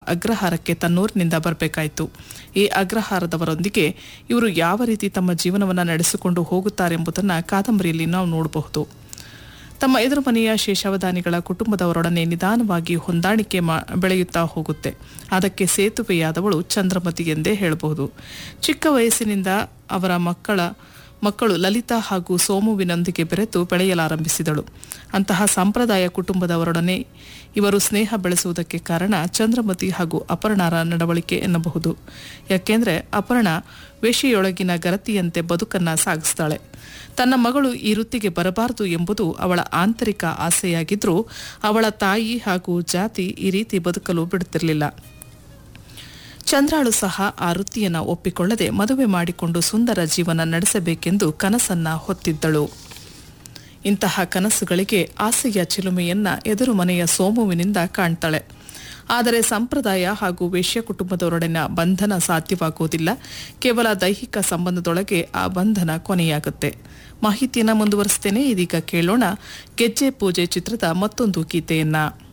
ಅಗ್ರಹಾರಕ್ಕೆ ತನ್ನೂರಿನಿಂದ ಬರಬೇಕಾಯಿತು ಈ ಅಗ್ರಹಾರದವರೊಂದಿಗೆ ಇವರು ಯಾವ ರೀತಿ ತಮ್ಮ ಜೀವನವನ್ನು ನಡೆಸಿಕೊಂಡು ಹೋಗುತ್ತಾರೆಂಬುದನ್ನು ಕಾದಂಬರಿಯಲ್ಲಿ ನಾವು ನೋಡಬಹುದು ತಮ್ಮ ಎದುರು ಮನೆಯ ಶೇಷಾವಧಾನಿಗಳ ಕುಟುಂಬದವರೊಡನೆ ನಿಧಾನವಾಗಿ ಹೊಂದಾಣಿಕೆ ಮಾ ಬೆಳೆಯುತ್ತಾ ಹೋಗುತ್ತೆ ಅದಕ್ಕೆ ಸೇತುವೆಯಾದವಳು ಚಂದ್ರಮತಿ ಎಂದೇ ಹೇಳಬಹುದು ಚಿಕ್ಕ ವಯಸ್ಸಿನಿಂದ ಅವರ ಮಕ್ಕಳ ಮಕ್ಕಳು ಲಲಿತಾ ಹಾಗೂ ಸೋಮುವಿನೊಂದಿಗೆ ಬೆರೆತು ಬೆಳೆಯಲಾರಂಭಿಸಿದಳು ಅಂತಹ ಸಂಪ್ರದಾಯ ಕುಟುಂಬದವರೊಡನೆ ಇವರು ಸ್ನೇಹ ಬೆಳೆಸುವುದಕ್ಕೆ ಕಾರಣ ಚಂದ್ರಮತಿ ಹಾಗೂ ಅಪರ್ಣಾರ ನಡವಳಿಕೆ ಎನ್ನಬಹುದು ಯಾಕೆಂದರೆ ಅಪರ್ಣ ವೇಷೆಯೊಳಗಿನ ಗರತಿಯಂತೆ ಬದುಕನ್ನ ಸಾಗಿಸ್ತಾಳೆ ತನ್ನ ಮಗಳು ಈ ವೃತ್ತಿಗೆ ಬರಬಾರದು ಎಂಬುದು ಅವಳ ಆಂತರಿಕ ಆಸೆಯಾಗಿದ್ರೂ ಅವಳ ತಾಯಿ ಹಾಗೂ ಜಾತಿ ಈ ರೀತಿ ಬದುಕಲು ಬಿಡುತ್ತಿರಲಿಲ್ಲ ಚಂದ್ರಾಳು ಸಹ ಆ ವೃತ್ತಿಯನ್ನು ಒಪ್ಪಿಕೊಳ್ಳದೆ ಮದುವೆ ಮಾಡಿಕೊಂಡು ಸುಂದರ ಜೀವನ ನಡೆಸಬೇಕೆಂದು ಕನಸನ್ನ ಹೊತ್ತಿದ್ದಳು ಇಂತಹ ಕನಸುಗಳಿಗೆ ಆಸೆಯ ಚಿಲುಮೆಯನ್ನ ಎದುರು ಮನೆಯ ಸೋಮುವಿನಿಂದ ಕಾಣ್ತಾಳೆ ಆದರೆ ಸಂಪ್ರದಾಯ ಹಾಗೂ ವೇಶ್ಯ ಕುಟುಂಬದವರೊಡನ ಬಂಧನ ಸಾಧ್ಯವಾಗುವುದಿಲ್ಲ ಕೇವಲ ದೈಹಿಕ ಸಂಬಂಧದೊಳಗೆ ಆ ಬಂಧನ ಕೊನೆಯಾಗುತ್ತೆ ಮಾಹಿತಿಯನ್ನು ಮುಂದುವರಿಸ್ತೇನೆ ಇದೀಗ ಕೇಳೋಣ ಗೆಜ್ಜೆ ಪೂಜೆ ಚಿತ್ರದ ಮತ್ತೊಂದು ಗೀತೆಯನ್ನ